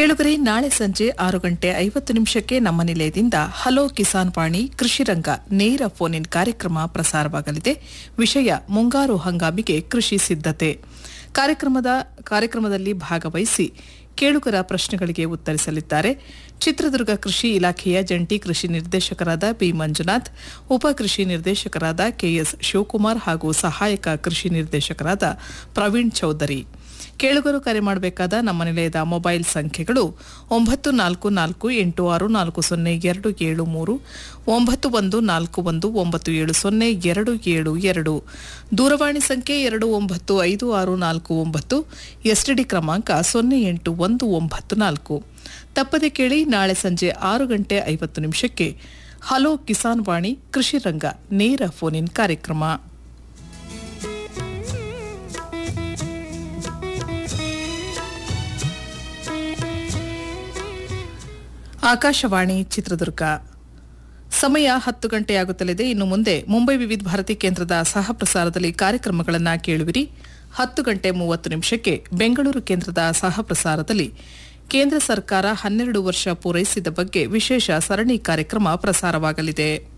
ಕೇಳುಗರೆ ನಾಳೆ ಸಂಜೆ ಆರು ಗಂಟೆ ಐವತ್ತು ನಿಮಿಷಕ್ಕೆ ನಮ್ಮ ನಿಲಯದಿಂದ ಹಲೋ ಕಿಸಾನ್ ವಾಣಿ ಕೃಷಿ ರಂಗ ನೇರ ಫೋನ್ ಇನ್ ಕಾರ್ಯಕ್ರಮ ಪ್ರಸಾರವಾಗಲಿದೆ ವಿಷಯ ಮುಂಗಾರು ಹಂಗಾಮಿಗೆ ಕೃಷಿ ಸಿದ್ಧತೆ ಕಾರ್ಯಕ್ರಮದ ಕಾರ್ಯಕ್ರಮದಲ್ಲಿ ಭಾಗವಹಿಸಿ ಕೇಳುಗರ ಪ್ರಶ್ನೆಗಳಿಗೆ ಉತ್ತರಿಸಲಿದ್ದಾರೆ ಚಿತ್ರದುರ್ಗ ಕೃಷಿ ಇಲಾಖೆಯ ಜಂಟಿ ಕೃಷಿ ನಿರ್ದೇಶಕರಾದ ಬಿ ಮಂಜುನಾಥ್ ಉಪ ಕೃಷಿ ನಿರ್ದೇಶಕರಾದ ಕೆಎಸ್ ಶಿವಕುಮಾರ್ ಹಾಗೂ ಸಹಾಯಕ ಕೃಷಿ ನಿರ್ದೇಶಕರಾದ ಪ್ರವೀಣ್ ಚೌಧರಿ ಕೇಳುಗರು ಕರೆ ಮಾಡಬೇಕಾದ ನಮ್ಮ ನಿಲಯದ ಮೊಬೈಲ್ ಸಂಖ್ಯೆಗಳು ಒಂಬತ್ತು ನಾಲ್ಕು ನಾಲ್ಕು ಎಂಟು ಆರು ನಾಲ್ಕು ಸೊನ್ನೆ ಎರಡು ಏಳು ಮೂರು ಒಂಬತ್ತು ಒಂದು ನಾಲ್ಕು ಒಂದು ಒಂಬತ್ತು ಏಳು ಸೊನ್ನೆ ಎರಡು ಏಳು ಎರಡು ದೂರವಾಣಿ ಸಂಖ್ಯೆ ಎರಡು ಒಂಬತ್ತು ಐದು ಆರು ನಾಲ್ಕು ಒಂಬತ್ತು ಎಸ್ಟಿಡಿ ಕ್ರಮಾಂಕ ಸೊನ್ನೆ ಎಂಟು ಒಂದು ಒಂಬತ್ತು ನಾಲ್ಕು ತಪ್ಪದೆ ಕೇಳಿ ನಾಳೆ ಸಂಜೆ ಆರು ಗಂಟೆ ಐವತ್ತು ನಿಮಿಷಕ್ಕೆ ಹಲೋ ಕಿಸಾನ್ ವಾಣಿ ಕೃಷಿ ರಂಗ ನೇರ ಫೋನ್ ಇನ್ ಕಾರ್ಯಕ್ರಮ ಆಕಾಶವಾಣಿ ಚಿತ್ರದುರ್ಗ ಸಮಯ ಹತ್ತು ಗಂಟೆಯಾಗುತ್ತಲಿದೆ ಇನ್ನು ಮುಂದೆ ಮುಂಬೈ ವಿವಿಧ ಭಾರತಿ ಕೇಂದ್ರದ ಸಹ ಪ್ರಸಾರದಲ್ಲಿ ಕಾರ್ಯಕ್ರಮಗಳನ್ನು ಕೇಳುವಿರಿ ಹತ್ತು ಗಂಟೆ ಮೂವತ್ತು ನಿಮಿಷಕ್ಕೆ ಬೆಂಗಳೂರು ಕೇಂದ್ರದ ಸಹ ಪ್ರಸಾರದಲ್ಲಿ ಕೇಂದ್ರ ಸರ್ಕಾರ ಹನ್ನೆರಡು ವರ್ಷ ಪೂರೈಸಿದ ಬಗ್ಗೆ ವಿಶೇಷ ಸರಣಿ ಕಾರ್ಯಕ್ರಮ ಪ್ರಸಾರವಾಗಲಿದೆ